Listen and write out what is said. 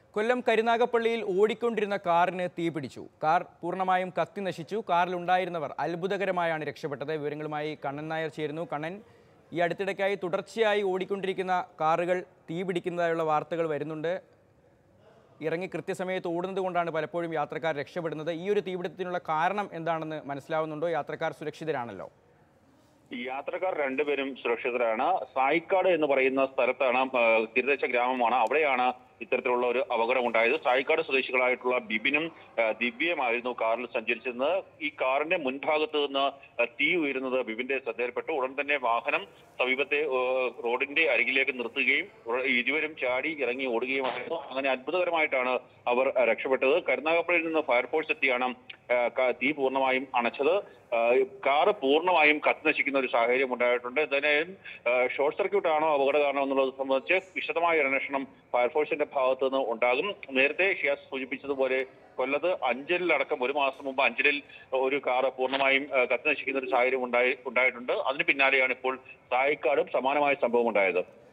കൊല്ലം കരുനാഗപ്പള്ളിയിൽ ഓടിക്കൊണ്ടിരുന്ന കാറിന് തീപിടിച്ചു കാർ പൂർണ്ണമായും കത്തി നശിച്ചു കാറിലുണ്ടായിരുന്നവർ അത്ഭുതകരമായാണ് രക്ഷപ്പെട്ടത് വിവരങ്ങളുമായി കണ്ണൻ നായർ ചേരുന്നു കണ്ണൻ ഈ അടുത്തിടയ്ക്കായി തുടർച്ചയായി ഓടിക്കൊണ്ടിരിക്കുന്ന കാറുകൾ തീപിടിക്കുന്നതായുള്ള വാർത്തകൾ വരുന്നുണ്ട് ഇറങ്ങി കൃത്യസമയത്ത് ഓടുന്നത് കൊണ്ടാണ് പലപ്പോഴും യാത്രക്കാർ രക്ഷപ്പെടുന്നത് ഈ ഒരു തീപിടുത്തത്തിനുള്ള കാരണം എന്താണെന്ന് മനസ്സിലാവുന്നുണ്ടോ യാത്രക്കാർ സുരക്ഷിതരാണല്ലോ ഈ യാത്രക്കാർ രണ്ടുപേരും സുരക്ഷിതരാണ് സായിക്കാട് എന്ന് പറയുന്ന സ്ഥലത്താണ് ആ, തീരദേശ ഗ്രാമമാണ് അവിടെയാണ് ഇത്തരത്തിലുള്ള ഒരു അപകടം ഉണ്ടായത് സായിക്കാട് സ്വദേശികളായിട്ടുള്ള ബിബിനും ആ, ദിവ്യയുമായിരുന്നു കാറിൽ സഞ്ചരിച്ചിരുന്നത് ഈ കാറിന്റെ മുൻഭാഗത്ത് നിന്ന് ആ, തീ ഉയരുന്നത് ബിബിന്റെ ശ്രദ്ധയിൽപ്പെട്ടു ഉടൻ തന്നെ വാഹനം സമീപത്തെ ആ, റോഡിന്റെ അരികിലേക്ക് നിർത്തുകയും ഉട- ഇരുവരും ചാടി ഇറങ്ങി ഓടുകയുമായിരുന്നു അങ്ങനെ അത്ഭുതകരമായിട്ടാണ് അവർ ആ, രക്ഷപ്പെട്ടത് കരുനാഗപ്പള്ളിയിൽ നിന്ന് ഫയർഫോഴ്സ് എത്തിയാണ് ആ, ക- തീ പൂർണ്ണമായും അണച്ചത് ആ, കാറ് പൂർണ്ണമായും കത്തി നശിക്കുന്ന ഒരു സാഹചര്യം ഉണ്ടായിട്ടുണ്ട് എന്തായാലും ആ, ഷോർട്ട് സർക്യൂട്ട് ആണോ അപകട കാരണം എന്നുള്ളത് സംബന്ധിച്ച് വിശദമായ ഒരു അന്വേഷണം ഫയർഫോഴ്സിന്റെ ഭാഗത്തു നിന്ന് ഉണ്ടാകും നേരത്തെ ഷിയാസ് സൂചിപ്പിച്ചതുപോലെ കൊല്ലത്ത് അഞ്ചലിലടക്കം ഒരു മാസം മുമ്പ് അഞ്ചലിൽ ഒരു കാറ് പൂർണ്ണമായും ആ, കത്തി നശിക്കുന്ന ഒരു സാഹചര്യം ഉണ്ടായി ഉണ്ടായിട്ടുണ്ട് അതിന് പിന്നാലെയാണ് ഇപ്പോൾ സായിക്കാടും സമാനമായ സംഭവം ഉണ്ടായത്